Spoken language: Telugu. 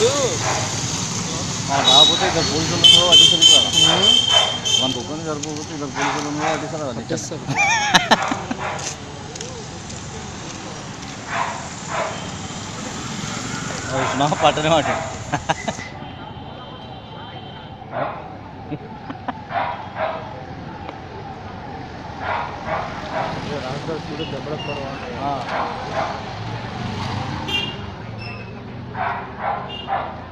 మన కాకపోతే ఇద్దరు పోలీసులు ఉన్నారో అడిషన్ కదా మన ఒక్కరిని సరిపోతే ఇద్దరు పోలీసులు ఉన్నారో అడిషన్ అది వచ్చేస్తారు నా పట్టనే మాట చూడు దెబ్బల పర్వాలేదు ఆ.